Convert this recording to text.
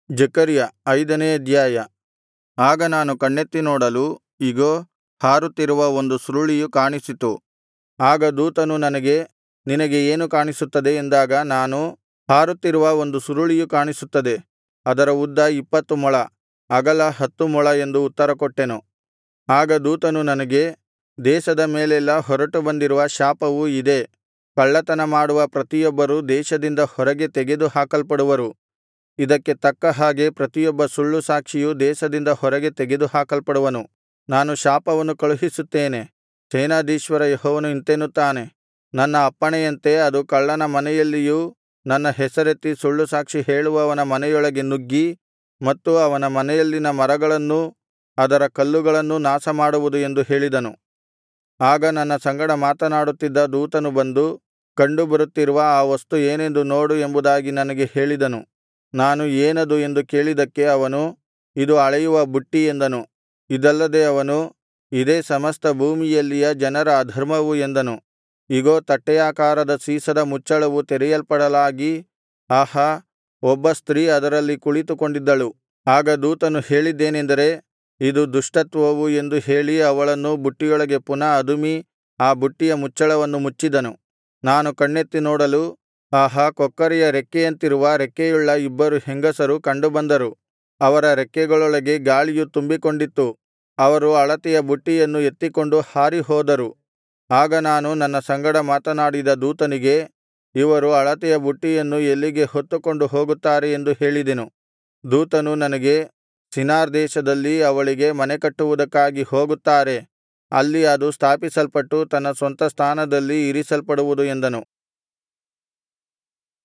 ಜೆಕರ್ಯ ಐದನೇ ಅಧ್ಯಾಯ ಆಗ ನಾನು ಕಣ್ಣೆತ್ತಿ ನೋಡಲು ಇಗೋ ಹಾರುತ್ತಿರುವ ಒಂದು ಸುರುಳಿಯು ಕಾಣಿಸಿತು ಆಗ ದೂತನು ನನಗೆ ನಿನಗೆ ಏನು ಕಾಣಿಸುತ್ತದೆ ಎಂದಾಗ ನಾನು ಹಾರುತ್ತಿರುವ ಒಂದು ಸುರುಳಿಯು ಕಾಣಿಸುತ್ತದೆ ಅದರ ಉದ್ದ ಇಪ್ಪತ್ತು ಮೊಳ ಅಗಲ ಹತ್ತು ಮೊಳ ಎಂದು ಉತ್ತರಕೊಟ್ಟೆನು ಆಗ ದೂತನು ನನಗೆ ದೇಶದ ಮೇಲೆಲ್ಲಾ ಹೊರಟು ಬಂದಿರುವ ಶಾಪವು ಇದೇ ಕಳ್ಳತನ ಮಾಡುವ ಪ್ರತಿಯೊಬ್ಬರೂ ದೇಶದಿಂದ ಹೊರಗೆ ತೆಗೆದು ಹಾಕಲ್ಪಡುವರು ಇದಕ್ಕೆ ತಕ್ಕ ಹಾಗೆ ಪ್ರತಿಯೊಬ್ಬ ಸುಳ್ಳು ಸಾಕ್ಷಿಯೂ ದೇಶದಿಂದ ಹೊರಗೆ ತೆಗೆದುಹಾಕಲ್ಪಡುವನು ನಾನು ಶಾಪವನ್ನು ಕಳುಹಿಸುತ್ತೇನೆ ಸೇನಾಧೀಶ್ವರ ಯೆಹೋವನು ಇಂತೆನ್ನುತ್ತಾನೆ ನನ್ನ ಅಪ್ಪಣೆಯಂತೆ ಅದು ಕಳ್ಳನ ಮನೆಯಲ್ಲಿಯೂ ನನ್ನ ಹೆಸರೆತ್ತಿ ಸುಳ್ಳು ಸಾಕ್ಷಿ ಹೇಳುವವನ ಮನೆಯೊಳಗೆ ನುಗ್ಗಿ ಮತ್ತು ಅವನ ಮನೆಯಲ್ಲಿನ ಮರಗಳನ್ನೂ ಅದರ ಕಲ್ಲುಗಳನ್ನೂ ನಾಶಮಾಡುವುದು ಎಂದು ಹೇಳಿದನು ಆಗ ನನ್ನ ಸಂಗಡ ಮಾತನಾಡುತ್ತಿದ್ದ ದೂತನು ಬಂದು ಕಂಡು ಬರುತ್ತಿರುವ ಆ ವಸ್ತು ಏನೆಂದು ನೋಡು ಎಂಬುದಾಗಿ ನನಗೆ ಹೇಳಿದನು ನಾನು ಏನದು ಎಂದು ಕೇಳಿದ್ದಕ್ಕೆ ಅವನು ಇದು ಅಳೆಯುವ ಬುಟ್ಟಿ ಎಂದನು ಇದಲ್ಲದೆ ಅವನು ಇದೇ ಸಮಸ್ತ ಭೂಮಿಯಲ್ಲಿಯ ಜನರ ಅಧರ್ಮವು ಎಂದನು ಇಗೋ ತಟ್ಟೆಯಾಕಾರದ ಸೀಸದ ಮುಚ್ಚಳವು ತೆರೆಯಲ್ಪಡಲಾಗಿ ಆಹಾ ಒಬ್ಬ ಸ್ತ್ರೀ ಅದರಲ್ಲಿ ಕುಳಿತುಕೊಂಡಿದ್ದಳು ಆಗ ದೂತನು ಹೇಳಿದ್ದೇನೆಂದರೆ ಇದು ದುಷ್ಟತ್ವವು ಎಂದು ಹೇಳಿ ಅವಳನ್ನು ಬುಟ್ಟಿಯೊಳಗೆ ಪುನಃ ಅದುಮಿ ಆ ಬುಟ್ಟಿಯ ಮುಚ್ಚಳವನ್ನು ಮುಚ್ಚಿದನು ನಾನು ಕಣ್ಣೆತ್ತಿ ನೋಡಲು ಆಹಾ ಕೊಕ್ಕರೆಯ ರೆಕ್ಕೆಯಂತಿರುವ ರೆಕ್ಕೆಯುಳ್ಳ ಇಬ್ಬರು ಹೆಂಗಸರು ಕಂಡುಬಂದರು ಅವರ ರೆಕ್ಕೆಗಳೊಳಗೆ ಗಾಳಿಯು ತುಂಬಿಕೊಂಡಿತ್ತು ಅವರು ಅಳತೆಯ ಬುಟ್ಟಿಯನ್ನು ಎತ್ತಿಕೊಂಡು ಹಾರಿಹೋದರು ಆಗ ನಾನು ನನ್ನ ಸಂಗಡ ಮಾತನಾಡಿದ ದೂತನಿಗೆ ಇವರು ಅಳತೆಯ ಬುಟ್ಟಿಯನ್ನು ಎಲ್ಲಿಗೆ ಹೊತ್ತುಕೊಂಡು ಹೋಗುತ್ತಾರೆ ಎಂದು ಹೇಳಿದೆನು ದೂತನು ನನಗೆ ಶಿನಾರ್ ದೇಶದಲ್ಲಿ ಅವಳಿಗೆ ಮನೆಕಟ್ಟುವುದಕ್ಕಾಗಿ ಹೋಗುತ್ತಾರೆ ಅಲ್ಲಿ ಅದು ಸ್ಥಾಪಿಸಲ್ಪಟ್ಟು ತನ್ನ ಸ್ವಂತ ಸ್ಥಾನದಲ್ಲಿ ಇರಿಸಲ್ಪಡುವುದು ಎಂದನು